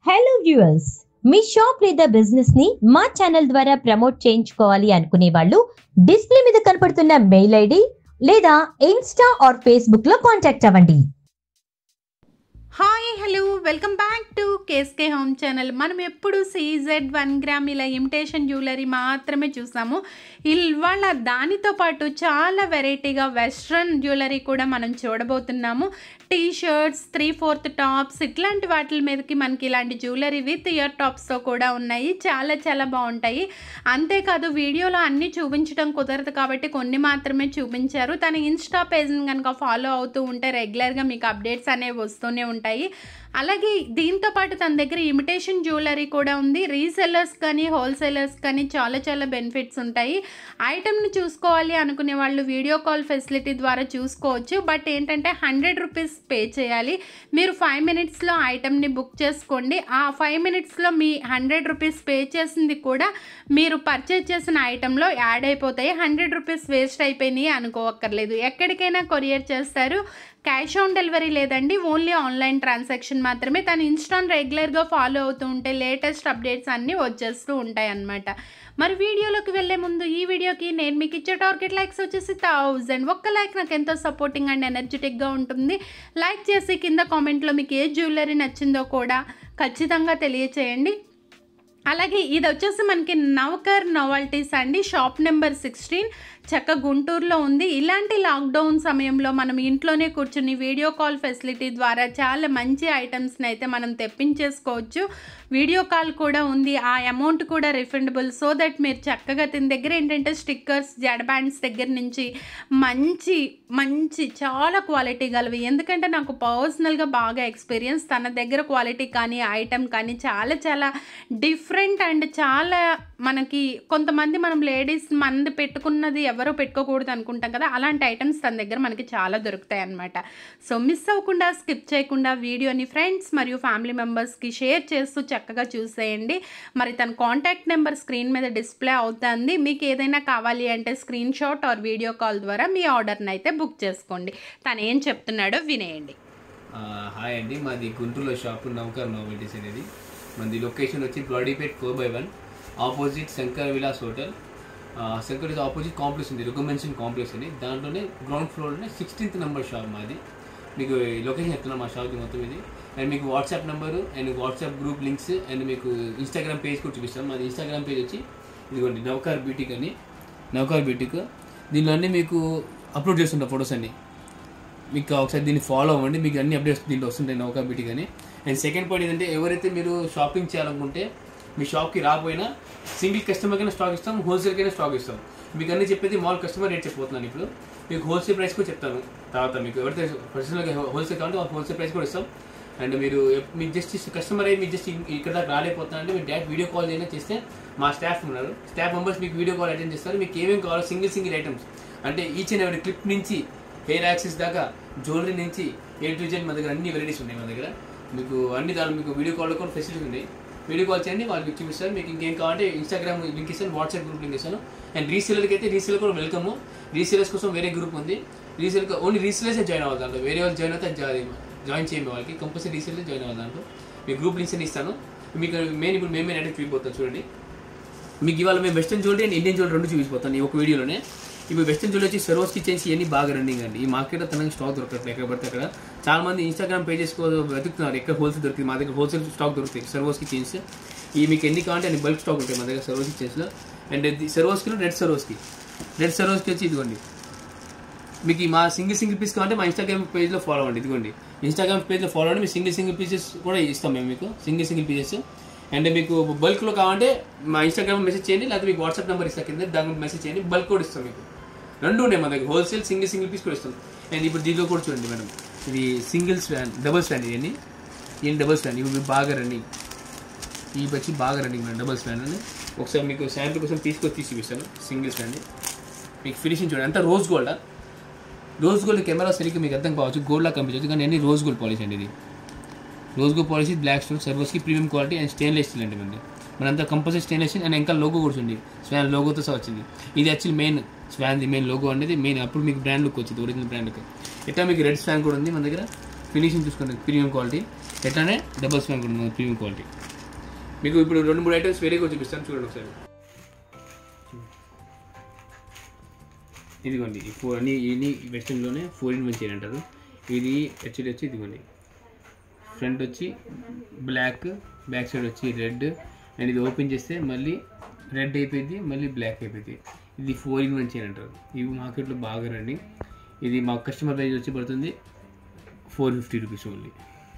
Hello viewers మీ shop లేదా business ని మా ఛానల్ ద్వారా ప్రమోట్ చేయించుకోవాలి అనుకునే వాళ్ళు డిస్ప్లే మీద కనపడుతున్న మెయిల్ ఐడి లేదా ఇన్స్టా ఆర్ ఫేస్బుక్ లో కాంటాక్ట్ అవ్వండి hi hello welcome back to KSK home channel మనం ఎప్పుడు సీజెడ్ వన్ గ్రామ్ ఇలా ఇమిటేషన్ జ్యువెలరీ మాత్రమే చూసాము ఇవాళ దానితో పాటు చాలా వెరైటీగా వెస్ట్రన్ జ్యువెలరీ కూడా మనం చూడబోతున్నాము T shirts three fourth tops ఇట్లాంటి వాటి మీదకి మనకి ఇలాంటి జ్యువెలరీ విత్ ఇయర్ టాప్స్తో కూడా ఉన్నాయి చాలా చాలా బాగుంటాయి అంతేకాదు వీడియోలో అన్నీ చూపించడం కుదరదు కాబట్టి కొన్ని మాత్రమే చూపించారు తన ఇన్స్టా పేజ్ని కనుక ఫాలో అవుతూ ఉంటే రెగ్యులర్గా మీకు అప్డేట్స్ అనేవి వస్తూనే ఉంటాయి అలాగే దీంతో పాటు తన దగ్గర ఇమిటేషన్ జ్యువెలరీ కూడా ఉంది రీసెల్లర్స్ కానీ హోల్సేలర్స్ కానీ చాలా చాలా బెనిఫిట్స్ ఉంటాయి ఐటమ్ని చూసుకోవాలి అనుకునే వాళ్ళు వీడియో కాల్ ఫెసిలిటీ ద్వారా చూసుకోవచ్చు బట్ ఏంటంటే హండ్రెడ్ రూపీస్ పే చేయాలి మీరు ఫైవ్ మినిట్స్లో ఐటమ్ని బుక్ చేసుకోండి ఆ ఫైవ్ మినిట్స్లో మీ హండ్రెడ్ రూపీస్ పే చేసింది కూడా మీరు పర్చేజ్ చేసిన ఐటెంలో యాడ్ అయిపోతాయి హండ్రెడ్ రూపీస్ వేస్ట్ అయిపోయినాయి అనుకోవక్కర్లేదు ఎక్కడికైనా కొరియర్ చేస్తారు క్యాష్ ఆన్ డెలివరీ లేదండి ఓన్లీ ఆన్లైన్ ట్రాన్సాక్షన్ మాత్రమే తను ఇన్స్టాన్ రెగ్యులర్గా ఫాలో అవుతూ ఉంటే లేటెస్ట్ అప్డేట్స్ అన్నీ వచ్చేస్తూ ఉంటాయి అన్నమాట మరి వీడియోలోకి వెళ్ళే ముందు ఈ వీడియోకి నేను మీకు ఇచ్చే టార్గెట్ లైక్స్ వచ్చేసి థౌజండ్ ఒక్క లైక్ నాకు ఎంతో సపోర్టింగ్ అండ్ ఎనర్జెటిక్గా ఉంటుంది లైక్ చేసి కింద కామెంట్లో మీకు ఏ జ్యువెలరీ నచ్చిందో కూడా ఖచ్చితంగా తెలియచేయండి అలాగే ఇది వచ్చేసి మనకి నవకర్ నోవాల్టీస్ అండి షాప్ నెంబర్ సిక్స్టీన్ చక్క గుంటూరులో ఉంది ఇలాంటి లాక్డౌన్ సమయంలో మనం ఇంట్లోనే కూర్చుని వీడియో కాల్ ఫెసిలిటీ ద్వారా చాలా మంచి ఐటమ్స్ని అయితే మనం తెప్పించేసుకోవచ్చు వీడియో కాల్ కూడా ఉంది ఆ అమౌంట్ కూడా రిఫండబుల్ సో దట్ మీరు చక్కగా తిన దగ్గర ఏంటంటే స్టిక్కర్స్ జడ బ్యాండ్స్ దగ్గర నుంచి మంచి మంచి చాలా క్వాలిటీ గలవి ఎందుకంటే నాకు పర్సనల్గా బాగా ఎక్స్పీరియన్స్ తన దగ్గర క్వాలిటీ కానీ ఐటమ్ కానీ చాలా చాలా డిఫరెంట్ అండ్ చాలా మనకి కొంతమంది మనం లేడీస్ మంది పెట్టుకున్నది ఎవరో పెట్టుకోకూడదు అనుకుంటాం కదా అలాంటి ఐటమ్స్ తన దగ్గర మనకి చాలా దొరుకుతాయి అన్నమాట సో మిస్ అవ్వకుండా స్కిప్ చేయకుండా వీడియోని ఫ్రెండ్స్ మరియు ఫ్యామిలీ మెంబర్స్కి షేర్ చేస్తూ చక్కగా చూసేయండి మరి తన కాంటాక్ట్ నెంబర్ స్క్రీన్ మీద డిస్ప్లే అవుతుంది మీకు ఏదైనా కావాలి అంటే screen shot or video call ద్వారా మీ ఆర్డర్ని అయితే బుక్ చేసుకోండి తను ఏం చెప్తున్నాడో వినేయండి ఆ, హాయ్ అండి మాది గుంటూరులో షాప్ నౌకర్ నోవెల్టీస్ అనేది మనది లొకేషన్ వచ్చి Brodipet four by one opposite Shankar Vilas hotel ఆ, శంకర్ విలాస్ ఆపోజిట్ కాంప్లెక్స్ ఉంది రికమెండేషన్ కాంప్లెక్స్ అని దాంట్లోనే గ్రౌండ్ ఫ్లోర్లోనే సిక్స్టీన్త్ నెంబర్ షాప్ మాది మీకు ఈ లొకేషన్ చెప్తున్నాం మా షాప్కి మొత్తం ఇది అండ్ మీకు WhatsApp number and WhatsApp group links and మీకు ఇన్స్టాగ్రామ్ పేజ్ కూడా చూపిస్తాం మాది ఇన్స్టాగ్రామ్ పేజ్ వచ్చి ఇదిగోండి నౌకార్ బ్యూటీక్ అని నౌకార్ బ్యూటీక్ దీనిలో అన్నీ మీకు అప్లోడ్ చేస్తుంటాం ఫొటోస్ అన్నీ మీకు ఒకసారి దీన్ని ఫాలో అవ్వండి మీకు అన్ని అప్డేట్స్ దీంట్లో వస్తుంటాయి నౌకా బీటికి అని అండ్ సెకండ్ పాయింట్ ఏంటంటే ఎవరైతే మీరు షాపింగ్ చేయాలనుకుంటే మీ షాప్కి రాకపోయినా సింగిల్ కస్టమర్కైనా స్టాక్ ఇస్తాం హోల్సేల్కైనా స్టాక్ ఇస్తాం మీకు అన్ని చెప్పేది మాల్ కస్టమర్ రేట్ చెప్పిపోతున్నాను ఇప్పుడు మీకు హోల్సేల్ ప్రైస్ కూడా చెప్తాను తర్వాత మీకు ఎవరైతే పర్సనల్గా హోల్సేల్ కావాలంటే వాళ్ళకి హోల్సేల్ ప్రైస్ కూడా ఇస్తాం అండ్ మీరు ఎప్- మీకు జస్ట్ కస్టమర్ అయ్యి మీకు జస్ట్ ఇక్కడ దాకా రాలేకపోతున్నారంటే మీరు డైరెక్ట్ వీడియో కాల్ అయినా చేస్తే మా స్టాఫ్ ఉన్నారు స్టాఫ్ మెంబర్స్ మీకు వీడియో కాల్ అటెండ్ చేస్తారు మీకు ఏమేమి కావాలో సింగిల్ సింగిల్ ఐటమ్స్ అంటే ఈచ్ అండ్ ఎవరి క్లిప్ నుంచి హెయిర్ యాక్సెస్ దాకా జ్యువెలరీ నుంచి ఏ టు జెడ్ మా దగ్గర అన్ని వెరైటీస్ ఉన్నాయి మా దగ్గర మీకు అన్ని దాని మీకు వీడియో కాల్ కూడా ఫెసిలిటీస్ ఉన్నాయి వీడియో కాల్ చేయండి వాళ్ళకి చూపిస్తారు మీకు ఇంకేం కావాలంటే ఇన్స్టాగ్రామ్ లింక్ ఇస్తాను వాట్సాప్ గ్రూప్ లింక్ ఇస్తాను అండ్ రీసేలర్కి అయితే రీసేలర్ కూడా వెల్కమ్ రీసేలర్స్ కోసం వేరే గ్రూప్ ఉంది రీసేల్ ఓన్లీ రీసేలర్సే జాయిన్ అవ్వాలి దాంట్లో వేరే వాళ్ళు జాయిన్ అవుతే జాయిన్ జాయిన్ చేయండి వాళ్ళకి కంపల్సరీ రీసేలర్ జాయిన్ అవ్వాలి దాంట్లో మీ గ్రూప్ లింక్స్ అని ఇస్తాను మీకు మెయిన్ ఇప్పుడు మేమే అంటే చూపిపోతాను చూడండి మీకు ఇవాళ మేము western jewellery and Indian jewellery రెండు చూపిపోతాను ఈ ఒక వీడియోలోనే ఇప్పుడు వెస్టర్న్ జ్యువెలరీ వచ్చి సర్వోస్ కిచెన్స్ ఇవన్నీ బాగా రన్నింగ్ అండి ఈ మార్కెట్లో తనకి స్టాక్ దొరకట్లేదు ఎక్కడ పడితే అక్కడ చాలా మంది ఇన్స్టాగ్రామ్ పేజెస్ వెతుకుతున్నారు ఎక్కడ హోల్సేల్ దొరికింది మా దగ్గర హోల్సేల్ స్టాక్ దొరుకుతాయి సర్వోస్ కిచెన్స్ ఈ మీకు ఎన్ని కావాలంటే అన్ని బల్క్ స్టాక్ ఉంటాయి మా దగ్గర సర్వోస్ కిచెన్స్లో and Swarovski red Swarovski red Swarovski వచ్చి ఇదిగోండి మీకు ఈ మా సింగిల్ సింగిల్ పీస్ కావాలంటే మా ఇన్స్టాగ్రామ్ పేజ్లో ఫాలో అవ్వండి ఇదిగోండి ఇన్స్టాగ్రామ్ పేజ్లో ఫాలో అవ్వండి మీ సింగిల్ సింగిల్ పీసెస్ కూడా ఇస్తాం మేము మీకు సింగిల్ సింగిల్ పీసెస్ అండ్ మీకు బల్క్లో కావాలంటే మా ఇన్స్టాగ్రామ్ మెసేజ్ చేయండి లేకపోతే మీకు వాట్సాప్ నెంబర్ ఇస్తా కింద దాని మెసేజ్ చేయండి బల్క్ కూడా ఇస్తాం మీకు రెండు ఉన్నాయి మా దగ్గర హోల్సేల్ సింగిల్ సింగిల్ పీస్ కూడా ఇస్తాం అండ్ ఇప్పుడు దీంట్లో కూడా చూడండి మేడం ఇది సింగిల్ స్వాన్ డబుల్ స్వాన్ ఇవన్నీ ఇవన్నీ డబుల్ స్వాన్ ఇవి బాగా రన్నింగ్ ఈ వచ్చి బాగా రన్నింగ్ మేడం డబుల్ స్వాన్ అని ఒకసారి మీకు శాంపుల్ కోసం తీసుకొని తీసి చూపిస్తాను సింగిల్ స్వాన్ మీకు ఫినిషింగ్ చూడండి అంతా రోజ్ గోల్డా రోజ్ గోల్డ్ కెమెరా సరిగ్గా మీకు అర్థం కావచ్చు గోల్డ్లా కనిపించవచ్చు కానీ అన్ని రోజ్ గోల్డ్ పాలిష్ అండి ఇది rose gold polish black stone Swarovski premium quality and stainless steel అండి మనది మనంతా కంపల్సరీ స్టెయిన్లెస్ స్టీల్ అండ్ ఇంకా లోగో కూడా ఉంది స్వాన్ లోగోతో సహా వచ్చింది ఇది actually main swan the main logo అనేది మెయిన్ అప్పుడు మీకు బ్రాండ్ లుక్ వచ్చింది ఒరిజినల్ బ్రాండ్ లుక్ ఇట్లా మీకు రెడ్ స్వాన్ కూడా ఉంది మన దగ్గర ఫినిషింగ్ చూసుకోండి ప్రీమియం క్వాలిటీ ఎట్లానే డబల్ స్పాన్ కూడా ఉంది ప్రీమియం క్వాలిటీ మీకు ఇప్పుడు రెండు మూడు ఐటమ్స్ వేరేగా చూపిస్తాను చూడండి ఒకసారి ఇదిగోండి ఈ ఫోర్ అన్ని ఇన్ని వెస్టర్న్లోనే ఫోర్ ఇన్ వన్ చైన్ అంటారు ఇది యాక్చువల్లీ వచ్చి ఇదిగోండి ఫ్రంట్ వచ్చి బ్లాక్ బ్యాక్ సైడ్ వచ్చి రెడ్ అండ్ ఇది ఓపెన్ చేస్తే మళ్ళీ రెడ్ అయిపోయింది మళ్ళీ బ్లాక్ అయిపోయింది ఇది ఫోర్ ఇన్ వన్ చైన్ అంటారు ఇవి మార్కెట్లో బాగా రండి ఇది మా కస్టమర్ ప్రైస్ వచ్చి పడుతుంది ఫోర్ ఫిఫ్టీ రూపీస్ ఓన్లీ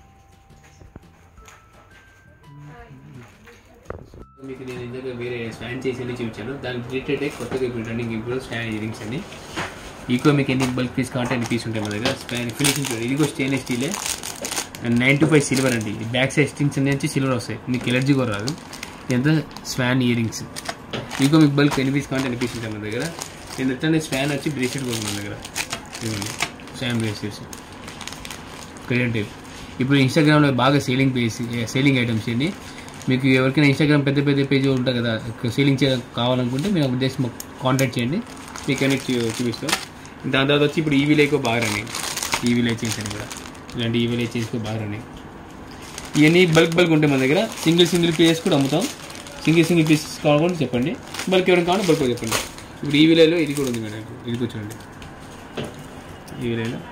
మీకు నేను ఇందాక వేరే స్వాన్ చేసి అన్ని చూపించాను దానికి రిలేటెడ్ కొత్తగా ఇప్పుడు రన్నింగ్ ఇప్పుడు స్వాన్ ఇయరింగ్స్ అని ఈకో మీకు ఎన్ని బల్క్ పీస్ కావాలంటే అన్ని పీస్ ఉంటాయి మన దగ్గర స్పాన్ ఫినిషింగ్ చూడండి ఇది కూడా స్టెయిన్లెస్ స్టీలే and nine two five silver అండి ఈ బ్యాక్ సైడ్ స్టింగ్స్ అన్ని వచ్చి సిల్వర్ వస్తాయి మీకు ఎలర్జీ కూడా రాదు ఇదంతా స్వాన్ ఇయరింగ్స్ ఇంకో మీకు బల్క్ ఎన్ని పీస్ కావాలంటే ఎన్ని పీస్ ఉంటాయి మన దగ్గర నేను ఎట్లా స్వాన్ వచ్చి బ్రేస్లెట్ కూడా ఉంది మన దగ్గర ఇదిగోండి స్వాన్ బ్రేస్లెట్స్ క్రెడిట్ టైప్ ఇప్పుడు ఇన్స్టాగ్రామ్లో బాగా సేలింగ్ పేజ్ సేలింగ్ ఐటమ్స్ అండి మీకు ఎవరికైనా ఇన్స్టాగ్రామ్ పెద్ద పెద్ద పేజ్ ఉంటుంది కదా సేలింగ్ చే కావాలనుకుంటే మీరు జస్ట్ మాకు కాంటాక్ట్ చేయండి మీకు అన్ని చూ- చూపిస్తాం దాని తర్వాత వచ్చి ఇప్పుడు ఈవీ లైక్ బాగా రన్నింగ్ ఈవీ లైక్ చేసాను కూడా ఇలాంటి ఈవీ లైక్ చేసి బాగా రన్నింగ్ ఇవన్నీ బల్క్ బల్క్ ఉంటాయి మన దగ్గర సింగిల్ సింగిల్ పీసెస్ కూడా అమ్ముతాం సింగిల్ సింగిల్ పీసెస్ కావాలంటే చెప్పండి బల్క్ ఎవరైనా కావాలంటే బల్క్ చెప్పండి ఇప్పుడు ఈవీలైలో ఇది కూడా ఉంది మేడం ఇది కూర్చోండి ఈవీలైలో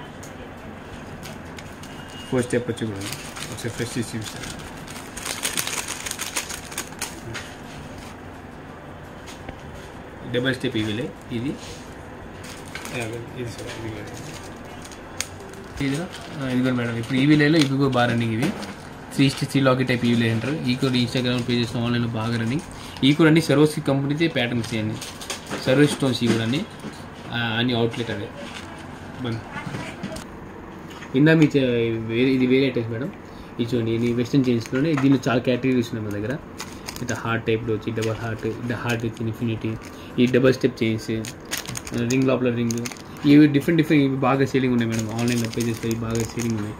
ఫస్ట్ స్టెప్ వచ్చి కూడా ఉంది. ఒకసారి ఫ్రెష్ చేసి చూపిస్తాను డబల్ స్టెప్ ఈవీలే ఇది అలాగే, ఇది సార్ ఇది కూడా. ఇదిగో ఆ, ఇదిగో మేడం ఇప్పుడు ఈవీలేలో ఇవి కూడా బాగా రన్నింగ్ ఇవి త్రీ త్రీ లాకి టైప్ ఈవీలే అంటారు ఈ కూడా ఇన్స్టాగ్రామ్ పేజెస్ ఆన్లైన్లో బాగా రన్నింగ్ ఈ కూడా అన్ని సర్వీస్ కంపెనీతే ప్యాటర్న్స్ ఇవన్నీ సర్వీస్ స్టోన్స్ ఇవి కూడా అన్ని ఆ, అన్ని అవుట్లెట్ అదే బంద్ ఇందా మీ చే- వేరే ఇది వేరే ఐటమ్స్ మేడం ఇది చూడండి ఇది వెస్ట్రన్ జీన్స్లోనే దీనిలో చాలా కేటగిరీస్ ఉన్నాయి మన దగ్గర ఇట్లా హార్ట్ టైప్లో వచ్చి డబల్ హార్ట్ ఇట్లా హార్ట్ విత్ ఇన్ఫినిటీ ఈ డబల్ స్టెప్ చైన్స్ రింగ్ లోపల రింగ్ ఇవి డిఫరెంట్ డిఫరెంట్ ఇవి బాగా సేలింగ్ ఉన్నాయి మేడం ఆన్లైన్లో పేజెస్ ఇవి బాగా సేలింగ్ ఉన్నాయి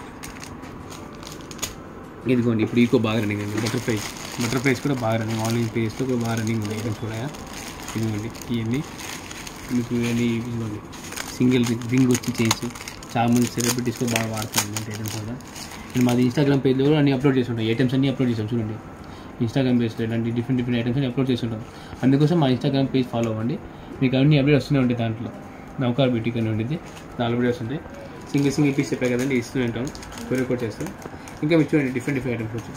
ఇదిగోండి ఇప్పుడు ఈకో బాగా రన్నింగ్ అండి బటర్ఫ్లైస్ బటర్ఫ్లైస్ కూడా బాగా రన్నింగ్ ఆన్లైన్ పేజెస్తో కూడా బాగా రన్నింగ్ ఉన్నాయి ఐటమ్స్ కూడా ఇదిగోండి ఇవన్నీ మీకు ఇవన్నీ ఇదిగోండి సింగిల్ రింగ్ వచ్చి చైన్స్ చాలా మంది సెలబ్రిటీస్ కూడా బాగా వాడుతారు ఇలాంటి ఐటమ్స్ కూడా నేను మాది ఇన్స్టాగ్రామ్ పేజ్లో కూడా అన్ని అప్లోడ్ చేసి ఉంటాయి ఐటమ్స్ అన్ని అప్లోడ్ చేసాం చూడండి ఇన్స్టాగ్రామ్ పేజ్లో ఇలాంటి డిఫరెంట్ డిఫరెంట్ ఐటమ్స్ అన్ని అప్లోడ్ చేసి ఉంటాం అందుకోసం మా ఇన్స్టాగ్రామ్ పేజ్ ఫాలో అవ్వండి మీకు అన్ని అప్డేట్ వస్తూనే ఉంటాయి దాంట్లో నౌకార్ బ్యూటీకి అని ఉండేది నాలుగు వీడియోస్ ఉంటాయి సింగిల్ సింగిల్ పీస్ చెప్పాయి కదండి ఇస్తూనే ఉంటాం కొరియర్ కూడా చేస్తాం ఇంకా మీరు చూడండి డిఫరెంట్ డిఫరెంట్ ఐటమ్స్ వచ్చి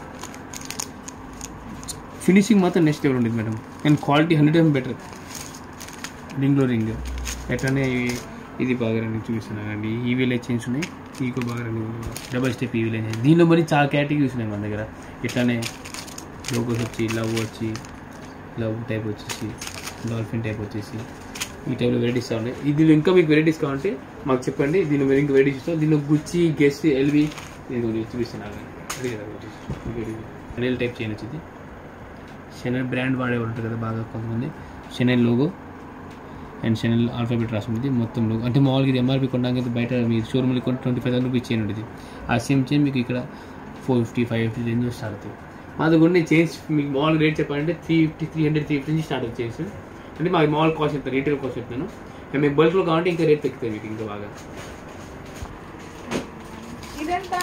ఫినిషింగ్ మాత్రం నెక్స్ట్ లెవెల్ ఉండేది madam and quality hundred time better రింగ్లో రింగ్ ఎట్లానే ఇవి- ఇది బాగా రన్నింగ్ చూపిస్తున్నాను అండి ఈవీ లైట్ చైన్స్ ఉన్నాయి ఈకో బాగా రన్నింగ్ డబల్ స్టెప్ ఈవీ లైన్ దీనిలో మరి చాలా కేటగిరీస్ ఉన్నాయి మన దగ్గర ఇట్లానే లోగోస్ వచ్చి లవ్ వచ్చి లవ్ టైప్ వచ్చేసి డాల్ఫిన్ టైప్ వచ్చేసి ఈ టైప్లో వెరైటీస్ ఉన్నాయి దీనిలో ఇంకా మీకు వెరైటీస్ కావాలంటే మాకు చెప్పండి దీనిలో మీరు ఇంకా వెరైటీస్ ఇస్తాం దీనిలో గుచ్చి గెస్ట్ ఎల్వి నేను చూపిస్తున్నాను అదే కదా షెనెల్ టైప్ చేయని వచ్చింది షెనెల్ బ్రాండ్ వాడే వాళ్ళు ఉంటారు కదా బాగా కొంతమంది Chanel logo and Chanel alphabet రాసి ఉంటుంది మొత్తం లోగో అంటే మామూలుగా ఇది ఎంఆర్పి కొనడానికి బయట మీ షోరూమ్లో కొన్ని twenty five thousand rupees chain ఉంటుంది ఆ సేమ్ చైన్ మీకు ఇక్కడ four fifty five fifty range start అవుతుంది మా దగ్గర ఉండే చైన్స్ మీకు మామూలుగా రేట్ చెప్పాలంటే three fifty three hundred three fifty నుంచి స్టార్ట్ అవుతుంది చైన్స్ అంటే మాకు మామూలు కాస్ట్ చెప్తాను రీటైల్ కాస్ట్ చెప్తాను అండ్ మీకు బల్క్లో కావాలంటే ఇంకా రేట్ తగ్గుతుంది మీకు ఇంకా బాగా ఇదంతా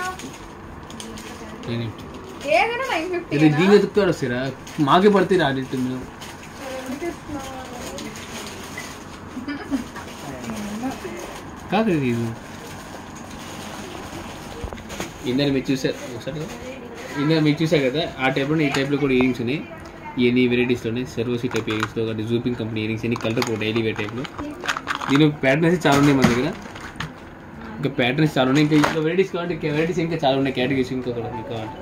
ఏదైనా నైన్ ఫిఫ్టీ ఇది దీని ఎదుగుతాడు వస్తారా మాకే పడితే రా రేట్ మీరు కాదు ఇది ఇందాక మీరు చూసారు ఒకసారి ఇందాక మీరు చూసారు కదా ఆ టైప్లో ఈ టైప్లో కూడా ఇయరింగ్స్ ఉన్నాయి ఇవన్నీ వెరైటీస్లోనే సర్వోసి టైప్ ఇయరింగ్స్లో కానీ జూపింగ్ కంపెనీ ఇయరింగ్స్ అన్ని కలర్ కూడా డైలీ వేర్ టైప్లో దీని ప్యాటర్న్స్ చాలా ఉన్నాయి మన దగ్గర ఇంకా ప్యాటర్న్స్ చాలా ఉన్నాయి ఇంకా ఇంకా వెరైటీస్ కావాలంటే వెరైటీస్ ఇంకా చాలా ఉన్నాయి కేటగిరీస్ ఇంకా కూడా మీకు కావాలి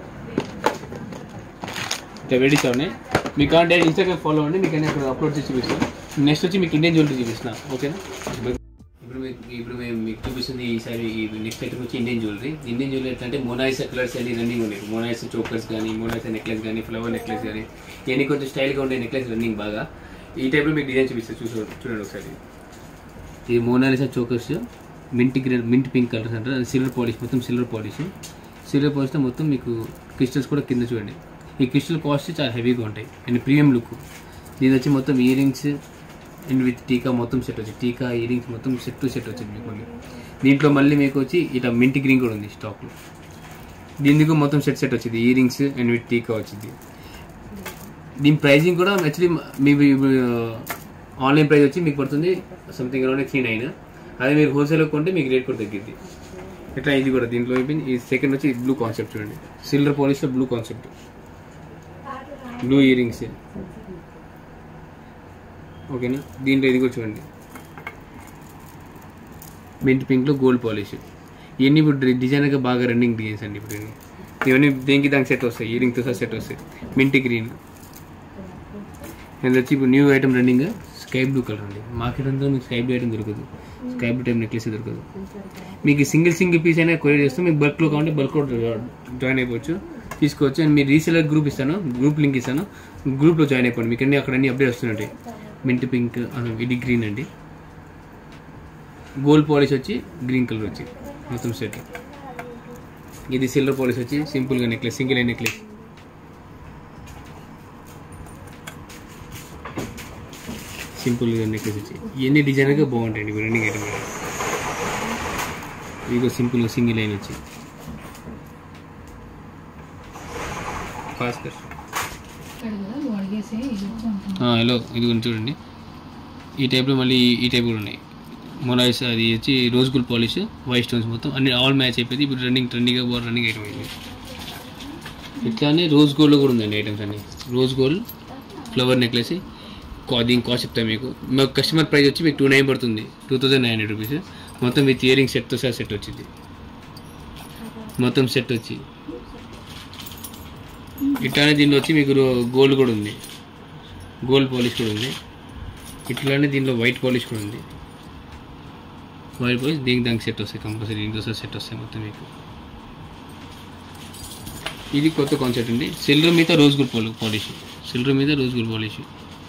ఇంకా వెరైటీస్ ఉన్నాయి మీకు కావాలంటే ఇన్స్టాగ్రామ్ ఫాలో అవ్వండి మీకు అన్ని అక్కడ అప్లోడ్ చేసి చూపిస్తాను నెక్స్ట్ వచ్చి మీకు ఇండియన్ జ్యువెలరీ చూపిస్తున్నా ఓకేనా ఇప్పుడు మీకు ఇప్పుడు మేము మీకు చూపిస్తుంది ఈసారి ఈ నెక్స్ట్ ఐటమ్ వచ్చి ఇండియన్ జ్యువెలరీ ఇండియన్ జ్యువెలరీ ఎట్లా అంటే మొనాయిసా కలర్స్ అన్ని రన్నింగ్ ఉన్నాయి మొనాయిసా చోకర్స్ కానీ మొనాయిసా నెక్లెస్ కానీ ఫ్లవర్ నెక్లెస్ కానీ ఇవన్నీ కొంచెం స్టైల్గా ఉండే నెక్లెస్ రన్నింగ్ బాగా ఈ టైప్లో మీకు డిజైన్ చూపిస్తాను చూసి చూడండి ఒకసారి ఇది Mona Lisa chokers mint green mint pink colours అంటారు సిల్వర్ పాలిష్ మొత్తం సిల్వర్ పాలిష్ సిల్వర్ పాలిష్తో మొత్తం మీకు క్రిస్టల్స్ కూడా కింద చూడండి ఈ క్రిస్టల్ కాస్ట్ చాలా హెవీగా ఉంటాయి అండ్ ప్రీమియం లుక్ దీని వచ్చి మొత్తం ఇయర్ రింగ్స్ అండ్ విత్ టీకా మొత్తం సెట్ వచ్చింది టీకా ఇయరింగ్స్ మొత్తం సెట్ టు సెట్ వచ్చింది మీకు మళ్ళీ దీంట్లో మళ్ళీ మీకు వచ్చి ఇట్లా మింట్ గ్రీన్ కూడా ఉంది స్టాక్లో దీనికి మొత్తం సెట్ సెట్ వచ్చింది ఇయరింగ్స్ అండ్ విత్ టీకా వచ్చింది దీని ప్రైజింగ్ కూడా యాక్చువల్లీ మీ ఆన్లైన్ ప్రైస్ వచ్చి మీకు పడుతుంది సంథింగ్ అరౌండ్ త్రీ నైన్ అదే మీరు హోల్సేల్ కొంటే మీకు రేట్ కూడా తగ్గిద్ది ఇట్లా ఇది కూడా దీంట్లో అయిపోయింది ఈ సెకండ్ వచ్చి బ్లూ కాన్సెప్ట్ చూడండి సిల్వర్ పాలిష్లో బ్లూ కాన్సెప్ట్ బ్లూ ఇయరింగ్స్ ఓకేనా దీంట్లో ఇది కూడా చూడండి మింట్ పింక్లో గోల్డ్ పాలిష్ ఇవన్నీ ఇప్పుడు డిజైన్గా బాగా రన్నింగ్ డిజైన్స్ అండి ఇప్పుడు ఇవన్నీ ఇవన్నీ దేనికి దానికి సెట్ వస్తాయి ఇయరింగ్తో సహా సెట్ వస్తాయి మింట్ గ్రీన్ అండ్ వచ్చి ఇప్పుడు new item running sky blue colour అండి మార్కెట్ అంతా మీకు స్కై బ్లూ ఐటమ్ దొరకదు స్కై బ్లూ టైప్ నెక్లెస్ దొరకదు మీకు సింగిల్ సింగిల్ పీస్ అయినా కొరియర్ చేస్తాం మీకు బల్క్లో కావాలంటే బల్క్ జాయిన్ అయిపోవచ్చు తీసుకోవచ్చు అండ్ మీరు రీసెలర్ గ్రూప్ ఇస్తాను గ్రూప్ లింక్ ఇస్తాను గ్రూప్లో జాయిన్ అయిపోండి మీకు అన్ని అక్కడ అన్ని అప్డేట్ వస్తుంటాయి మింట్ పింక్ ఇది గ్రీన్ అండి గోల్డ్ పాలిష్ వచ్చి గ్రీన్ కలర్ వచ్చి మొత్తం సెట్ ఇది సిల్వర్ పాలిష్ వచ్చి సింపుల్గా నెక్లెస్ సింగిల్ నెక్లెస్ సింపుల్గా నెక్లెస్ వచ్చి ఇవన్నీ డిజైన్గా బాగుంటాయండి ఇవి రన్నింగ్ ఐటమ్ ఇదిగో సింపుల్గా సింగిల్ లైన్ వచ్చి ఫాస్ట్ హలో ఇది కొంచెం చూడండి ఈ టైప్లో మళ్ళీ ఈ టైప్ కూడా ఉన్నాయి మొనాయిస్ అది వచ్చి rose gold polish white stones మొత్తం అన్ని ఆల్ మ్యాచ్ అయిపోయింది ఇప్పుడు రన్నింగ్ ట్రెండింగ్గా బాగా రన్నింగ్ ఐటమ్ అయింది ఇట్లానే రోజ్ గోల్డ్లో కూడా ఉందండి ఐటమ్స్ అన్ని రోజ్ గోల్డ్ ఫ్లవర్ నెక్లెస్ కా- దీని కాస్ట్ చెప్తాను మీకు మా కస్టమర్ ప్రైస్ వచ్చి మీకు టూ నైన్ పడుతుంది two thousand nine hundred rupees మొత్తం విత్ ఇయరింగ్ సెట్తో సహా సెట్ వచ్చింది మొత్తం సెట్ వచ్చి ఇట్లానే దీనిలో వచ్చి మీకు గోల్డ్ కూడా ఉంది గోల్డ్ పాలిష్ కూడా ఉంది ఇట్లానే దీనిలో వైట్ పాలిష్ కూడా ఉంది వైట్ పాలిష్ దీనికి దానికి సెట్ వస్తాయి కంపల్సరీ దీంతో సహా సెట్ వస్తాయి మొత్తం మీకు ఇది కొత్త కాన్సెప్ట్ అండి సిల్వర్ మీద రోజ్ గోల్డ్ పాలి పాలిష్ సిల్వర్ మీద రోజ్ గోల్డ్ పాలిష్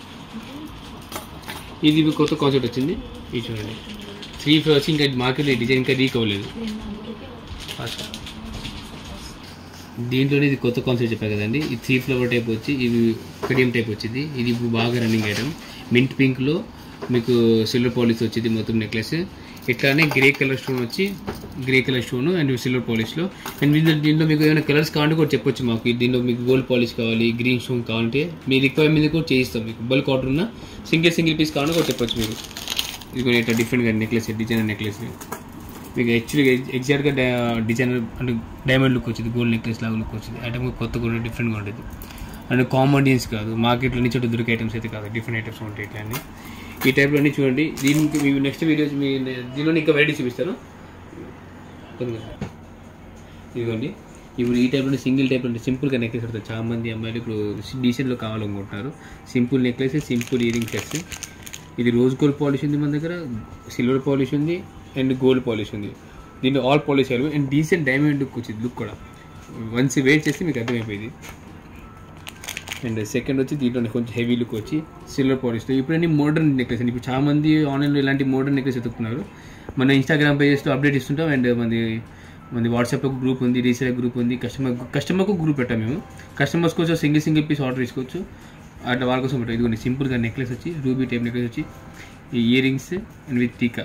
ఇది ఇప్పుడు కొత్త కాన్సెప్ట్ వచ్చింది ఇది చూడండి త్రీ ఫ్లవర్స్ ఇంకా మార్కెట్లో డిజైన్ ఇంకా రీక్ అవ్వలేదు ఫాస్ట్ దీంట్లోనే ఇది కొత్త కాన్సెప్ట్ చెప్పాను కదండి ఈ త్రీ ఫ్లవర్ టైప్ వచ్చి ఇది కడియం టైప్ వచ్చింది ఇది ఇప్పుడు బాగా రన్నింగ్ ఐటమ్ మింట్ పింక్లో మీకు సిల్వర్ పాలిష్ వచ్చింది మొత్తం నెక్లెస్ ఇట్లానే గ్రే కలర్ స్టోన్ వచ్చి grey colour stone and silver పాలిష్లో అండ్ దీంట్లో దీంట్లో మీకు ఏమైనా కలర్స్ కావాలంటే కూడా చెప్పొచ్చు మాకు దీంట్లో మీకు గోల్డ్ పాలిష్ కావాలి గ్రీన్ స్టోన్ కావాలంటే మీ రిక్వైర్మెంట్ కూడా చేయిస్తాం మీకు బల్క్ ఆర్డర్ ఉన్న సింగిల్ సింగిల్ పీస్ కావాలని కూడా చెప్పొచ్చు మీరు ఇది కూడా ఇట్లా డిఫరెంట్గా నెక్లెస్ డిజైనర్ నెక్లెస్ మీకు యాక్చువల్గా ఎగ్జాక్ట్గా డిజైనర్ అంటే డైమండ్ లుక్ వచ్చింది గోల్డ్ నెక్లెస్ లాగా లుక్ వచ్చింది ఐటమ్ కొత్త కూడా డిఫరెంట్గా ఉంటుంది అండ్ కామన్ డిజైన్స్ కాదు మార్కెట్లో నుంచి చోట దొరికే ఐటమ్స్ అయితే కాదు డిఫరెంట్ ఐటమ్స్ ఉంటాయి ఇట్లా అన్ని ఈ టైప్లో అన్ని చూడండి దీనికి మీ నెక్స్ట్ వీడియోస్ మీ దీనిలో ఇంకా వెరైటీ చూపిస్తాను కొద్దిగా. ఇదిగోండి ఇప్పుడు ఈ టైప్లో సింగిల్ టైప్ అంటే సింపుల్గా నెక్లెస్ పడుతుంది చాలా మంది అమ్మాయిలు ఇప్పుడు డీసెంట్లో కావాలనుకుంటున్నారు simple necklace simple earring sets ఇది రోజ్ గోల్డ్ పాలిష్ ఉంది మన దగ్గర సిల్వర్ పాలిష్ ఉంది అండ్ గోల్డ్ పాలిష్ ఉంది దీంట్లో ఆల్ పాలిష్ అయ్యారు అండ్ డీసెంట్ డైమండ్ లుక్ వచ్చింది లుక్ కూడా వన్స్ వెయిట్ చేస్తే మీకు అర్థమైపోయింది అండ్ సెకండ్ వచ్చి దీంట్లో కొంచెం హెవీ లుక్ వచ్చి సిల్వర్ పాలిష్లో ఇప్పుడు అన్ని మోడర్న్ నెక్లెస్ అండి ఇప్పుడు చాలా మంది ఆన్లైన్లో ఇలాంటి మోడర్న్ నెక్లెస్ ఎత్తుకున్నారు మన ఇన్స్టాగ్రామ్ పేజెస్లో అప్డేట్ ఇస్తుంటాం అండ్ మనది మనది వాట్సాప్లో గ్రూప్ ఉంది రీసేల్ గ్రూప్ ఉంది కస్టమర్ కస్టమర్కు గ్రూప్ పెట్టాం మేము కస్టమర్స్ కోసం సింగిల్ సింగిల్ పీస్ ఆర్డర్ తీసుకోవచ్చు అట్లా వాళ్ళ కోసం పెట్టాం ఇదిగోండి సింపుల్గా నెక్లెస్ వచ్చి రూబీ టైప్ నెక్లెస్ వచ్చి ఈ ఇయర్ రింగ్స్ అండ్ విత్ టీకా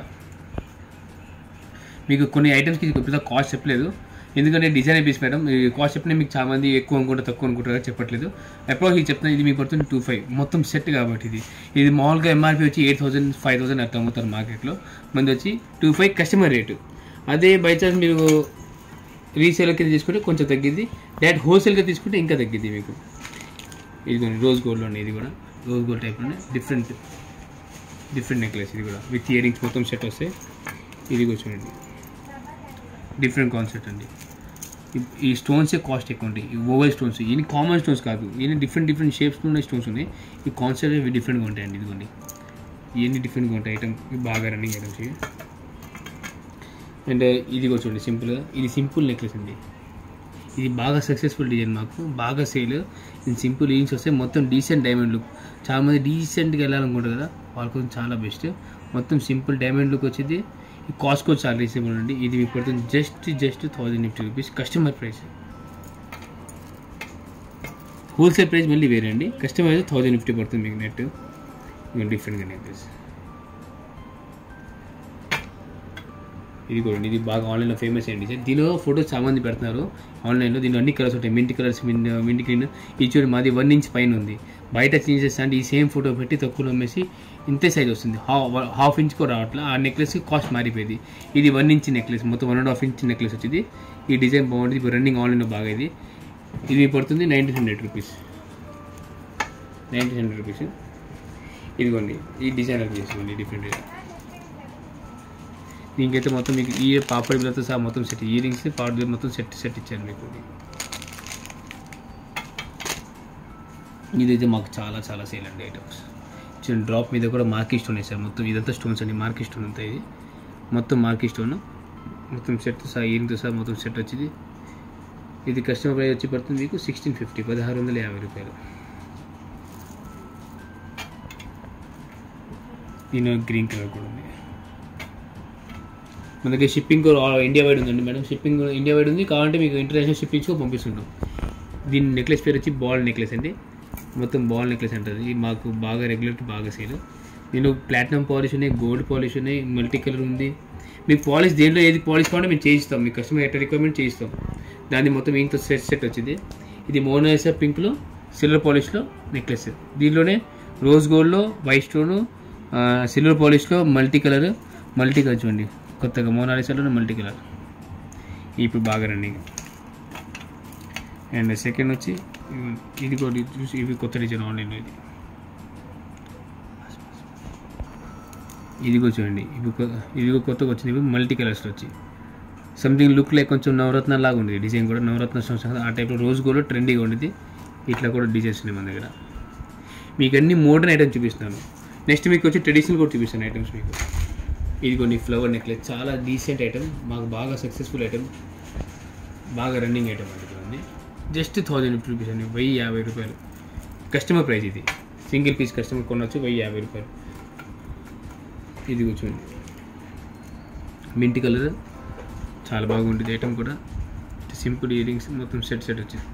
మీకు కొన్ని ఐటమ్స్కి పెద్ద కాస్ట్ చెప్పలేదు ఎందుకంటే డిజైన్ పీస్ మేడం ఈ కాస్ట్ చెప్పిన మీకు చాలా మంది ఎక్కువ అనుకుంటారు తక్కువ అనుకుంటారు చెప్పట్లేదు అప్రోచ్ ఇది చెప్తున్నా ఇది మీకు పడుతుంది టూ ఫైవ్ మొత్తం సెట్ కాబట్టి ఇది ఇది మామూలుగా ఎంఆర్పి వచ్చి ఎయిట్ థౌసండ్ ఫైవ్ థౌసండ్ అట్లా అమ్ముతారు మార్కెట్లో మంది వచ్చి టూ ఫైవ్ కస్టమర్ రేటు అదే బై ఛాన్స్ మీరు రీసేల్ కింద తీసుకుంటే కొంచెం తగ్గిద్ది డైరెక్ట్ హోల్సేల్గా తీసుకుంటే ఇంకా తగ్గిద్ది మీకు ఇది రోజ్ గోల్డ్లోనే ఇది కూడా రోజ్ గోల్డ్ టైప్లోనే డిఫరెంట్ డిఫరెంట్ నెక్లెస్ ఇది కూడా విత్ ఇయరింగ్స్ మొత్తం సెట్ వస్తాయి ఇది కూడా చూడండి డిఫరెంట్ కాన్సెప్ట్ అండి ఈ- ఈ స్టోన్సే కాస్ట్ ఎక్కువ ఉంటాయి ఈ ఓవల్ స్టోన్స్ ఇవి కామన్ స్టోన్స్ కాదు ఇవన్నీ డిఫరెంట్ డిఫరెంట్ షేప్స్ ఉన్న స్టోన్స్ ఉన్నాయి ఈ కాన్సెప్ట్ ఇవి డిఫరెంట్గా ఉంటాయండి ఇదిగోండి ఇవన్నీ డిఫరెంట్గా ఉంటాయి ఐటమ్ ఇవి బాగా రన్నింగ్ ఐటమ్స్ ఇవి అండ్ ఇది కూడా చూడండి సింపుల్గా ఇది సింపుల్ నెక్లెస్ అండి ఇది బాగా సక్సెస్ఫుల్ డిజైన్ మాకు బాగా సేల్ ఇది సింపుల్ ఇయరింగ్స్ వస్తే మొత్తం డీసెంట్ డైమండ్ లుక్ చాలా మంది డీసెంట్గా వెళ్ళాలనుకుంటారు కదా వాళ్ళ కోసం చాలా బెస్ట్ మొత్తం సింపుల్ డైమండ్ లుక్ వచ్చింది ఈ కాస్ట్ కూడా చాలా రీజనబుల్ అండి ఇది మీకు పడుతుంది just just thousand fifty rupees customer price wholesale price మళ్ళీ వేరే అండి కస్టమర్ అయితే థౌజండ్ ఫిఫ్టీ పడుతుంది మీకు నెట్ డిఫరెంట్గా నెక్లెస్ ఇది కూడా ఇది బాగా ఆన్లైన్లో ఫేమస్ అయ్యింది డిజైన్ దీనిలో ఫోటోస్ చాలా మంది పెడుతున్నారు ఆన్లైన్లో దీనిలో అన్ని కలర్స్ ఉంటాయి మింట్ కలర్స్ మింట్ గ్రీన్ ఇది చూడండి మాది వన్ ఇంచ్ పైన ఉంది బయట చేంజ్ చేస్తా అంటే ఈ సేమ్ ఫోటో పెట్టి తక్కువలో అమ్మేసి ఇంతే సైజ్ వస్తుంది హాఫ్ ఇంచ్ కూడా రావట్లే ఆ నెక్లెస్ కాస్ట్ మారిపోయింది ఇది వన్ ఇంచ్ నెక్లెస్ మొత్తం one and half inch necklace వచ్చింది ఈ డిజైన్ బాగుంటుంది ఇప్పుడు రన్నింగ్ ఆన్లైన్లో బాగా ఇది ఇది పడుతుంది nineteen hundred rupees nineteen hundred rupees ఇదిగోండి ఈ డిజైన్ అది చేసుకోండి డిఫరెంట్ దీనికైతే మొత్తం మీకు ఈ పాపడి బిల్లతో సహా మొత్తం సెట్ ఇయర్ రింగ్స్ పాపడి బిల్ల మొత్తం సెట్ సెట్ ఇచ్చాను మీకు ఇదైతే మాకు చాలా చాలా సేల్ అండి ఐటమ్స్ చిన్న డ్రాప్ మీద కూడా మార్కీ స్టోన్ వేసారు మొత్తం ఇదంతా స్టోన్స్ అండి మార్కీ స్టోన్ అంతా ఇది మొత్తం మార్కీ స్టోన్ మొత్తం సెట్ సహా ఇయరింగ్తో సహా మొత్తం సెట్ వచ్చింది ఇది కస్టమర్ ప్రైస్ వచ్చి పడుతుంది మీకు సిక్స్టీన్ ఫిఫ్టీ పదహారు వందల యాభై రూపాయలు దీని గ్రీన్ కలర్ కూడా ఉంది మన దగ్గర షిప్పింగ్ కూడా ఆల్ ఇండియా వైడ్ ఉందండి మేడం షిప్పింగ్ కూడా ఇండియా వైడ్ ఉంది కావాలంటే మీకు ఇంటర్నేషనల్ షిప్పింగ్ కూడా పంపిస్తుంటాం దీని నెక్లెస్ పేరు వచ్చి బాల్ నెక్లెస్ అండి మొత్తం బాల్ నెక్లెస్ అంటుంది ఇది మాకు బాగా రెగ్యులర్ బాగా సేల్ నేను ప్లాటినం పాలిష్ ఉన్నాయి గోల్డ్ పాలిష్ ఉన్నాయి మల్టీ కలర్ ఉంది మీకు పాలిష్ దేంట్లో ఏది పాలిష్ కావాలంటే మేము చేయిస్తాం మీ కస్టమర్ ఎట్లా రిక్వైర్మెంట్ చేయిస్తాం దాన్ని మొత్తం ఇంత సెట్ సెట్ వచ్చింది ఇది మోనాలిసా పింక్లో సిల్వర్ పాలిష్లో నెక్లెస్ దీనిలోనే రోజ్ గోల్డ్లో వైట్ స్టోను సిల్వర్ పాలిష్లో మల్టీ కలర్ మల్టీ కలర్ చూడండి కొత్తగా మోనాలిసాలో మల్టీ కలర్ ఇప్పుడు బాగా రన్నింగ్ అండ్ సెకండ్ వచ్చి ఇవి- ఇది కూడా చూసి ఇవి కొత్త డిజైన్ ఆన్లైన్ ఇది ఇది కూడా చూడండి ఇవి కొ- ఇవి కూడా కొత్తగా వచ్చింది ఇవి మల్టీ కలర్స్లో వచ్చి సంథింగ్ లుక్ లైక్ కొంచెం నవరత్న లాగా ఉంది డిజైన్ కూడా నవరత్న సంవత్సరం ఆ టైప్లో రోజ్ గోల్డ్ ట్రెండీగా ఉండేది ఇట్లా కూడా డిజైన్స్ ఉన్నాయి మన దగ్గర మీకు అన్ని మోడర్న్ ఐటమ్స్ చూపిస్తున్నాను నెక్స్ట్ మీకు వచ్చి ట్రెడిషనల్ కూడా చూపిస్తాను ఐటమ్స్ మీకు ఇది కొన్ని ఫ్లవర్ నెక్లెస్ చాలా డీసెంట్ ఐటమ్ మాకు బాగా సక్సెస్ఫుల్ ఐటమ్ బాగా రన్నింగ్ ఐటమ్ అండి జస్ట్ థౌజండ్ రూపీస్ అండి వెయ్యి యాభై రూపాయలు కస్టమర్ ప్రైస్ ఇది సింగిల్ పీస్ కస్టమర్ కొనవచ్చు వెయ్యి యాభై రూపాయలు ఇది కూర్చోండి మింటి కలర్ చాలా బాగుంటుంది ఐటమ్ కూడా సింపుల్ ఇయరింగ్స్ మొత్తం సెట్ సెట్ వచ్చింది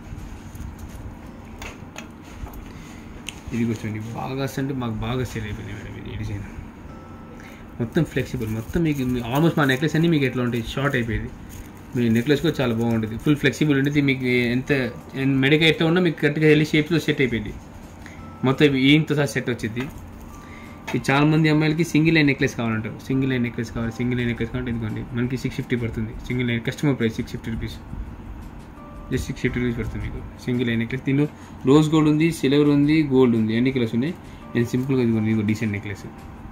ఇది కూర్చోండి బాగా అంటే మాకు బాగా సేల్ అయిపోయింది మేడం ఇది ఈ డిజైన్ మొత్తం ఫ్లెక్సిబుల్ మొత్తం మీకు ఆల్మోస్ట్ మా నెక్లెస్ అన్ని మీకు ఎట్లా ఉంటాయి షార్ట్ అయిపోయింది మీ నెక్లెస్ కూడా చాలా బాగుంటుంది ఫుల్ ఫ్లెక్సిబుల్ ఉంటుంది మీకు ఎంత మెడగా ఎట్లా ఉన్నా మీకు కరెక్ట్గా వెళ్ళి షేప్లో సెట్ అయిపోయింది మొత్తం ఇవి ఈయంతో సహా సెట్ వచ్చింది ఇది చాలా మంది అమ్మాయిలకి సింగిల్ లైన్ నెక్లెస్ కావాలంటారు సింగిల్ లైన్ నెక్లెస్ కావాలి సింగిల్ లైన్ నెక్లెస్ కావాలంటే ఇదిగోండి మనకి సిక్స్ ఫిఫ్టీ పడుతుంది single line customer price six fifty rupees just six fifty rupees పడుతుంది మీకు సింగిల్ లైన్ నెక్లెస్ దీనిలో రోజ్ గోల్డ్ ఉంది సిల్వర్ ఉంది గోల్డ్ ఉంది అన్ని కలర్స్ ఉన్నాయి నేను సింపుల్గా ఇదిగోండి ఇది డీసెంట్ నెక్లెస్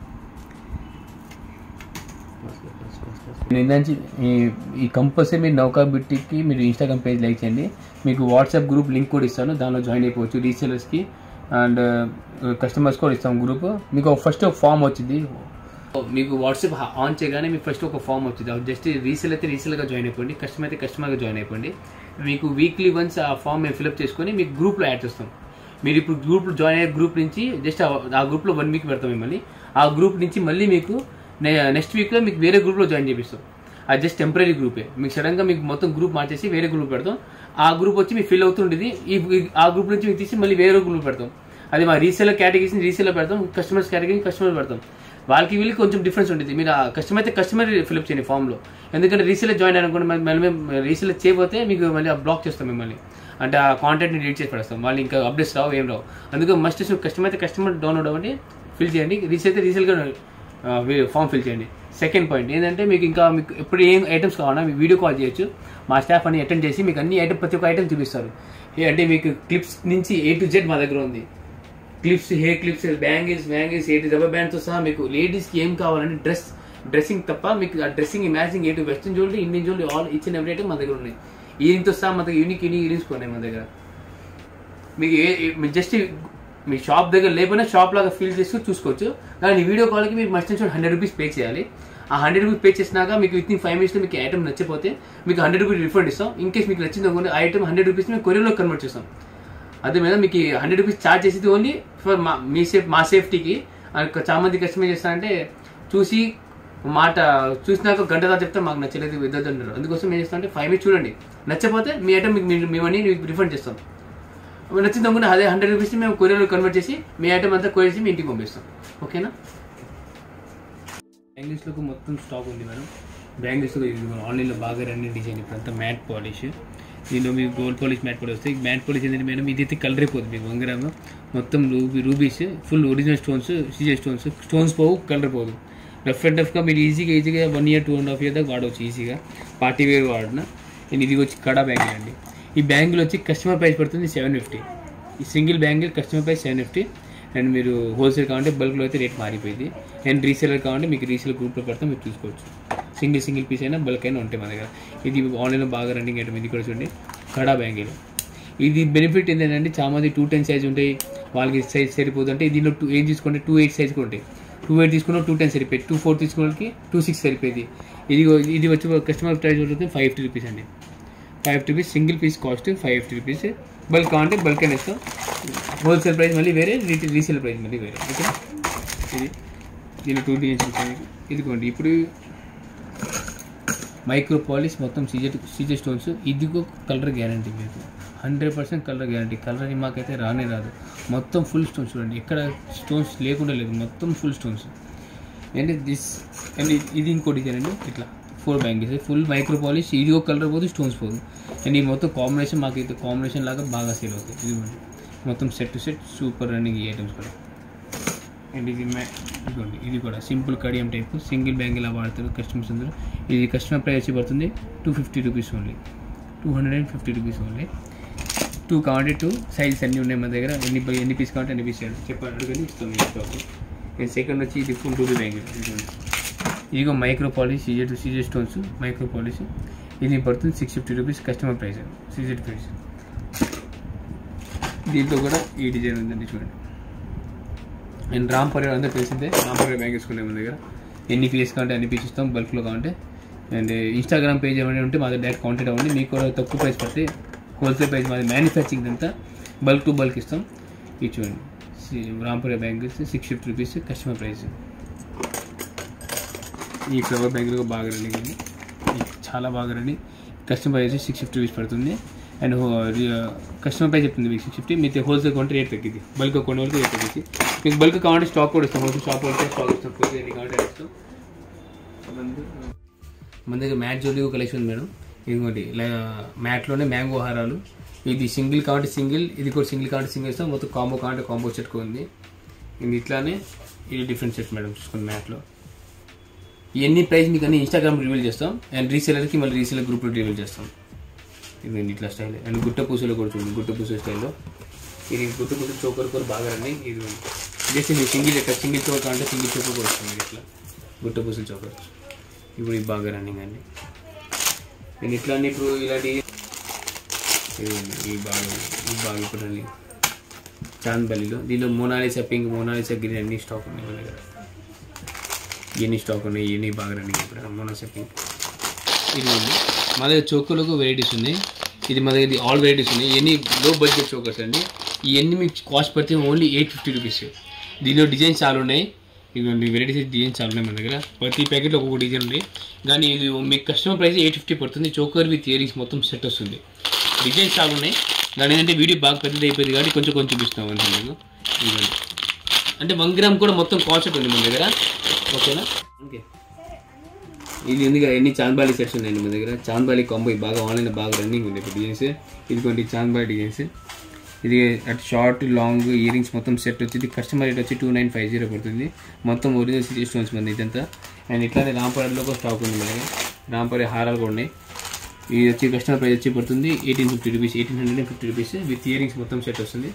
నేను ఏంటంటే ఈ- ఈ కంపల్సరీ మీరు నౌకా బిట్టికి మీరు ఇన్స్టాగ్రామ్ పేజ్ లైక్ చేయండి మీకు వాట్సాప్ గ్రూప్ లింక్ కూడా ఇస్తాను దానిలో జాయిన్ అయిపోవచ్చు రీసేలర్స్కి అండ్ కస్టమర్స్ కూడా ఇస్తాం గ్రూప్ మీకు ఫస్ట్ ఒక ఫామ్ వచ్చింది మీకు వాట్సాప్ ఆన్ చేయగానే మీకు ఫస్ట్ ఒక ఫామ్ వచ్చింది జస్ట్ రీసేల్ అయితే రీసేల్గా జాయిన్ అయిపోండి కస్టమర్ అయితే కస్టమర్గా జాయిన్ అయిపోండి మీకు వీక్లీ వన్స్ ఆ ఫామ్ మేము ఫిల్అప్ చేసుకొని మీకు గ్రూప్లో యాడ్ చేస్తాం మీరు ఇప్పుడు గ్రూప్ జాయిన్ అయ్యే గ్రూప్ నుంచి జస్ట్ ఆ గ్రూప్లో వన్ వీక్ పెడతాం మిమ్మల్ని ఆ గ్రూప్ నుంచి మళ్ళీ మీకు నెక్స్ట్ వీక్లో మీకు వేరే గ్రూప్లో జాయిన్ చేపిస్తాం అది జస్ట్ టెంపరీ గ్రూపే మీకు సడన్గా మీకు మొత్తం గ్రూప్ మార్చేసి వేరే గ్రూప్ పెడతాం ఆ గ్రూప్ వచ్చి మీకు ఫిల్ అవుతుండేది ఈ ఈ- ఆ గ్రూప్ నుంచి మీకు తీసి మళ్ళీ వేరే గ్రూప్ పెడతాం అది మా రీసేల్ కేటగిరీస్ రీసేల్ పెడతాం కస్టమర్స్ కేటగిరీ కస్టమర్ పెడతాం వాళ్ళకి వీళ్ళకి కొంచెం డిఫరెన్స్ ఉంటుంది మీరు ఆ కస్టమర్ అయితే కస్టమర్ ఫిల్అప్ చేయండి ఫామ్లో ఎందుకంటే రీసేల్ జాయిన్ అనుకోండి మళ్ళీ మళ్ళీ మేము రీసేల్ చేయకపోతే మీకు మళ్ళీ బ్లాక్ చేస్తాం మిమ్మల్ని అంటే ఆ కాంటాక్ట్ని డిలీట్ చేసి పడేస్తాం వాళ్ళు ఇంకా అప్డేట్స్ రావు ఏం రావు అందుకే మస్ట్ కస్టమర్ అయితే కస్టమర్ డౌన్లోడ్ అవ్వండి ఫిల్ చేయండి రీసేల్ అయితే రీసేల్గా ఫామ్ ఫిల్ చేయండి సెకండ్ పాయింట్ ఏంటంటే మీకు ఇంకా మీకు ఎప్పుడు ఏం ఐటమ్స్ కావాలన్నా మీకు వీడియో కాల్ చేయొచ్చు మా స్టాఫ్ అని అటెండ్ చేసి మీకు అన్ని ఐటమ్ ప్రతి ఒక్క ఐటమ్ చూపిస్తారు ఏ అంటే మీకు క్లిప్స్ నుంచి ఏ టు జెడ్ మా దగ్గర ఉంది clips hair clips bangles bangles A to rubber బ్యాండ్తో సహా మీకు లేడీస్కి ఏం కావాలని డ్రెస్ డ్రెస్సింగ్ తప్ప మీకు ఆ dressing matching A to western jewellery Indian jewellery all each and every item మా దగ్గర ఉన్నాయి ఈయంతో సహా మన దగ్గర యూనిక్ యూనిక్ ఇయరింగ్స్ ఉన్నాయి మన దగ్గర మీకు ఏ ఏ- మీరు జస్ట్ మీ షాప్ దగ్గర లేకపోయినా షాప్ లాగా ఫీల్ చేసుకుని చూసుకోవచ్చు కానీ వీడియో కాల్కి మీరు must and hundred rupees pay చేయాలి ఆ హండ్రెడ్ రూపీస్ పే చేసినాక మీకు విత్ ఇన్ ఫైవ్ మినిట్స్లో మీకు ఐటమ్ నచ్చపోతే మీకు హండ్రెడ్ రూపీస్ రిఫండ్ ఇస్తాం ఇన్ కేస్ మీకు నచ్చింది అనుకోండి ఆ ఐటమ్ హండ్రెడ్ రూపీస్ మేము కొరియర్లో కన్వర్ట్ చేస్తాం అదే మీద మీకు హండ్రెడ్ రూపీస్ ఛార్జ్ చేసేది ఓన్లీ ఫర్ మా మీ సేఫ్ మా సేఫ్టీకి చాలా మంది కస్టమర్ చేస్తారంటే చూసి మాట చూసినాక గంట దాకా చెప్తే మాకు నచ్చలేదు ఇద్దరు అంటారు అందుకోసం ఏం చేస్తాం అంటే ఫైవ్ మినిట్స్ చూడండి నచ్చపోతే మీ ఐటమ్ మీకు మీ- మీ మనీ మీకు రిఫండ్ చేస్తాం మీకు నచ్చింది అనుకుంటే అదే హండ్రెడ్ రూపీస్ మేము కొరియర్ కన్వర్ట్ చేసి మీ ఐటమ్ అంతా కొరియర్ చేసి మీ ఇంటికి పంపిస్తాం ఓకేనా బ్యాంగిల్స్లో మొత్తం స్టాక్ ఉంది మేడం బ్యాంగిల్స్లో ఇది మన ఆన్లైన్లో బాగా రన్నింగ్ డిజైన్ ఇప్పుడు అంతా మ్యాట్ పాలిష్ దీనిలో మీకు గోల్డ్ పాలిష్ మ్యాట్ పాలిష్ వస్తాయి మ్యాట్ పాలిష్ ఏంటంటే మేడం ఇది అయితే కలర్ అయిపోతుంది మీకు వంగరాము మొత్తం ruby rubies full original stones Caesar stones stones పోవు కలర్ పోదు రఫ్ అండ్ రఫ్గా మీరు ఈజీగా ఈజీగా one year two and half year దాకా వాడవచ్చు ఈజీగా పార్టీ వేర్ వాడిన నేను ఇది వచ్చి కడా బ్యాంగిల్ అండి ఈ బ్యాంగిల్ వచ్చి కస్టమర్ ప్రైస్ పడుతుంది సెవెన్ ఫిఫ్టీ ఈ single bangle customer price seven fifty and మీరు హోల్సేల్ కావాలంటే బల్క్లో అయితే రేట్ మారిపోయింది అండ్ రీసేలర్ కావాలంటే మీకు రీసేల్ గ్రూప్లో పడితే మీరు చూసుకోవచ్చు సింగిల్ సింగిల్ పీస్ అయినా బల్క్ అయినా ఉంటాయి మన దగ్గర ఇది ఆన్లైన్లో బాగా రన్నింగ్ ఐటమ్ ఇది కూడా చూడండి కడా బ్యాంగిల్ ఇది బెనిఫిట్ ఏంటంటే చాలా మంది టూ టెన్ సైజ్ ఉంటాయి వాళ్ళకి సైజ్ సరిపోదు అంటే దీనిలో టూ ఏం తీసుకుంటే టూ ఎయిట్ సైజ్ కూడా ఉంటాయి టూ ఎయిట్ తీసుకున్న టూ టెన్ సరిపోయింది టూ ఫోర్ తీసుకున్నకి టూ సిక్స్ సరిపోయింది ఇది ఇది వచ్చి కస్టమర్ ప్రైస్ ఉంటుంది ఫైవ్ ఫిఫ్టీ రూపీస్ అండి five fifty rupees single piece cost five fifty rupees bulk కావాలంటే బల్క్ అయినా ఇస్తాం హోల్సేల్ ప్రైస్ మళ్ళీ వేరే రీటైల్ రీసేల్ ప్రైస్ మళ్ళీ వేరే ఓకే ఇది దీని టూ డిజైన్స్ ఉంటాయి ఇదిగోండి ఇప్పుడు మైక్రో పాలిష్ మొత్తం సీజర్ సీజర్ స్టోన్స్ ఇదిగో కలర్ గ్యారంటీ మీకు hundred percent colour guarantee colour మాకైతే రానే రాదు మొత్తం ఫుల్ స్టోన్స్ చూడండి ఎక్కడ స్టోన్స్ లేకుండా లేదు మొత్తం full stones and this and ఇది ఇంకో డిజైన్ అండి ఇట్లా four bangles full micro polish ఇది ఒక కలర్ పోదు స్టోన్స్ పోదు అండ్ ఈ మొత్తం కాంబినేషన్ మాకైతే కాంబినేషన్ లాగా బాగా సేల్ అవుతుంది ఇది మొత్తం set to set super running ఈ ఐటమ్స్ కూడా అండ్ ఇది మ్యా ఇదిగోండి ఇది కూడా సింపుల్ కడియం టైప్ సింగిల్ బ్యాంగిల్ అలా వాడతారు కస్టమర్స్ అందరూ ఇది కస్టమర్ ప్రైస్ వచ్చి పడుతుంది two fifty rupees only two hundred and fifty rupees only two కావాలంటే టూ సైజెస్ అన్నీ ఉన్నాయి మన దగ్గర ఎన్ని ఎన్ని పీస్ కావాలంటే అన్ని పీస్ చెప్పండి అడుగుని ఇస్తుంది స్టాక్ అండ్ సెకండ్ వచ్చి ఇది ఫుల్ టూ బ్యాంగిల్ ఇదిగోండి ఇదిగో micro polish Caesar to Caesar stones micro polish ఇది పడుతుంది six fifty rupees customer price Caesar price దీంట్లో కూడా ఈ డిజైన్ ఉందండి చూడండి అండ్ రామ్ పరివార్ అందరూ తెలిసిందే రామ్ పరివార్ బ్యాంక్ వేసుకునే మన దగ్గర ఎన్ని పీస్ కావాలంటే అన్ని పీస్ ఇస్తాం బల్క్లో కావాలంటే అండ్ ఇన్స్టాగ్రామ్ పేజ్ ఏమైనా ఉంటే మాది డైరెక్ట్ కాంటాక్ట్ అవ్వండి మీకు కూడా తక్కువ ప్రైస్ పడితే హోల్సేల్ ప్రైస్ మాది మ్యానుఫ్యాక్చరింగ్ అంతా బల్క్ టు బల్క్ ఇస్తాం ఇది చూడండి రాంపుర bank six fifty rupees customer price ఈ ఫ్లవర్ బ్యాంకులో బాగా రన్నింగ్ ఉంది ఇది చాలా బాగా running customer price six fifty rupees పడుతుంది అండ్ కస్టమర్ ప్రైస్ చెప్తుంది మీకు సిక్స్ ఫిఫ్టీ మీకు హోల్సేల్ కొంటే రేట్ తగ్గింది బల్క్ కొన్ని వాళ్ళకి రేట్ తగ్గింది మీకు బల్క్ కావాలంటే స్టాక్ కూడా ఇస్తాం హోల్సేల్ షాప్ వాళ్ళకి స్టాక్ ఇస్తాం పోతే ఎన్ని కావాలంటే అది ఇస్తాం మన దగ్గర మ్యాట్ జోలియో కలెక్షన్ ఉంది మేడం ఇదిగోండి ఇలా మ్యాట్లోనే మ్యాంగో హారాలు ఇది సింగిల్ కావాలంటే సింగిల్ ఇది కూడా సింగిల్ కావాలంటే సింగిల్ ఇస్తాం మొత్తం కాంబో కావాలంటే కాంబో సెట్ ఉంది ఇది ఇట్లానే ఇది డిఫరెంట్ సెట్ మేడం చూసుకోండి మ్యాట్లో ఇవన్నీ ప్రైస్ మీకు అన్ని ఇన్స్టాగ్రామ్ రివీల్ చేస్తాం అండ్ రీసేలర్కి మళ్ళీ రీసేలర్ గ్రూప్లో రివీల్ చేస్తాం ఇది ఇట్లా స్టైల్ అండ్ గుట్ట పూసలో కూడా చూడండి గుట్ట పూస స్టైల్లో ఇది గుట్ట పూస చోకర్ కూడా బాగా రండి ఇది జస్ట్ ఇది సింగిల్ ఇక్కడ సింగిల్ చోకర్ అంటే సింగిల్ చోకర్ కూడా వస్తుంది ఇట్లా గుట్ట పూసల చోకర్ ఇప్పుడు ఇది బాగా రన్నింగ్ అండి నేను ఇట్లా అన్ని ఇప్పుడు ఇలాంటి ఇదిగోండి, ఈ బాగా ఈ బాగా ఇప్పుడు రన్నింగ్ చాంద్బలిలో దీనిలో మోనాలిసా పింక్ మోనాలిసా గ్రీన్ అన్ని స్టాక్ ఉన్నాయి మన దగ్గర ఇవన్నీ స్టాక్ ఉన్నాయి ఇవన్నీ బాగా రన్నింగ్ ఇప్పుడు మోనాలిసా పింక్ ఇది ఉంది మా దగ్గర చోకర్లకు వెరైటీస్ ఉన్నాయి ఇది మా దగ్గర ఆల్ వెరైటీస్ ఉన్నాయి ఇవన్నీ లో బడ్జెట్ చోకర్స్ అండి ఇవన్నీ మీకు కాస్ట్ పడితే ఓన్లీ ఎయిట్ ఫిఫ్టీ రూపీస్ దీనిలో డిజైన్స్ చాలా ఉన్నాయి ఇదిగోండి వెరైటీస్ డిజైన్స్ చాలా ఉన్నాయి మన దగ్గర ప్రతి ప్యాకెట్లో ఒక్కొక్క డిజైన్ ఉంది కానీ ఇది మీకు కస్టమర్ ప్రైస్ ఎయిట్ ఫిఫ్టీ పడుతుంది చోకర్ విత్ ఇయరింగ్స్ మొత్తం సెట్ వస్తుంది డిజైన్స్ చాలా ఉన్నాయి దాని ఏంటంటే వీడియో బాగా పెద్దది అయిపోయింది కాబట్టి కొంచెం కొంచెం చూపిస్తాం అంతే మీకు ఇదిగోండి అంటే వన్ గ్రామ్ కూడా మొత్తం కాన్సెప్ట్ ఉంది మన దగ్గర ఓకేనా ఓకే ఇది ఎందుకు ఎన్ని చాంద్బాలి సెట్స్ ఉన్నాయండి మన దగ్గర చాంద్బాలి కాంబో ఇది బాగా ఆన్లైన్ బాగా రన్నింగ్ ఉంది ఇప్పుడు డిజైన్స్ ఇదిగోండి చాంద్బాలి డిజైన్స్ ఇది అటు షార్ట్ లాంగ్ ఇయరింగ్స్ మొత్తం సెట్ వచ్చింది కస్టమర్ రేట్ వచ్చి టూ నైన్ ఫైవ్ జీరో పడుతుంది మొత్తం ఒరిజినల్ సిటీ స్టోన్స్ మంది ఇదంతా అండ్ ఇట్లానే రాంపరేలో కూడా స్టాక్ ఉంది మన దగ్గర రాంపరే హారాలు కూడా ఉన్నాయి ఇది వచ్చి కస్టమర్ ప్రైస్ వచ్చి పడుతుంది eighteen fifty rupees eighteen hundred and fifty rupees with earrings మొత్తం సెట్ వస్తుంది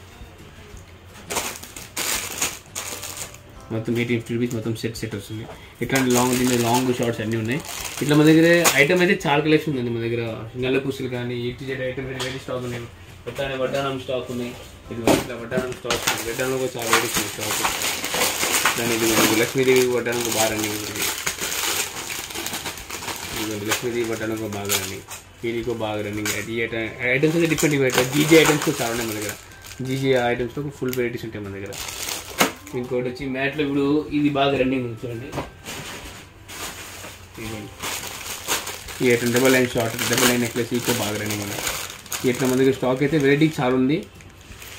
మొత్తం ఎయిటీ ఫిఫ్టీ రూపీస్ మొత్తం సెట్ సెట్ వస్తుంది ఇట్లాంటి లాంగ్ దీని లాంగ్ షార్ట్స్ అన్నీ ఉన్నాయి ఇట్లా మన దగ్గర ఐటమ్ అయితే చాలా కలెక్షన్ ఉంది మన దగ్గర నల్ల పూసలు కానీ ఈటీ జెడ్ ఐటమ్ వెరీ స్టాక్ ఉన్నాయి వడ్డానం వడ్డానం స్టాక్ ఉన్నాయి ఇది ఇట్లా వడ్డానం స్టాక్ ఉంది వడ్డానం కూడా చాలా వెరైటీస్ ఉంది స్టాక్ దాని ఇది మనకు లక్ష్మీదేవి వడ్డానం బాగా రన్నింగ్ ఉంది ఇదిగోండి లక్ష్మీదేవి వడ్డానం కూడా బాగా రన్నింగ్ దీనికి బాగా రన్నింగ్ ఈ ఐటమ్స్ అయితే డిఫరెంట్ డిఫరెంట్ జీజీ ఐటమ్స్ కూడా చాలా ఉన్నాయి మన దగ్గర జీజీ ఐటమ్స్లో ఫుల్ వెరైటీస్ ఉంటాయి మన దగ్గర ఇంకోటి వచ్చి మ్యాట్లో ఇప్పుడు ఇది బాగా రన్నింగ్ ఉంది చూడండి ఇదిగోండి. ఈ item double line short double line necklace ఇంకా బాగా రన్నింగ్ ఉన్నాయి ఇట్లా మన దగ్గర స్టాక్ అయితే వెరైటీ చాలా ఉంది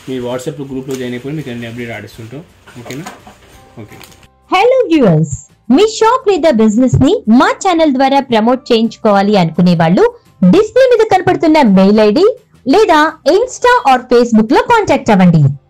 మీ వాట్సాప్ గ్రూప్లో జాయిన్ అయిపోయి మీకు అన్ని అప్డేట్ ఆడిస్తుంటాం ఓకేనా ఓకే హలో వ్యూవర్స్ మీ షాప్ లేదా బిజినెస్ ని మా ఛానల్ ద్వారా ప్రమోట్ చేయించుకోవాలి అనుకునే వాళ్ళు డిస్ప్లే మీద కనపడుతున్న మెయిల్ ఐడి లేదా ఇన్స్టా ఆర్ ఫేస్బుక్ లో కాంటాక్ట్ అవ్వండి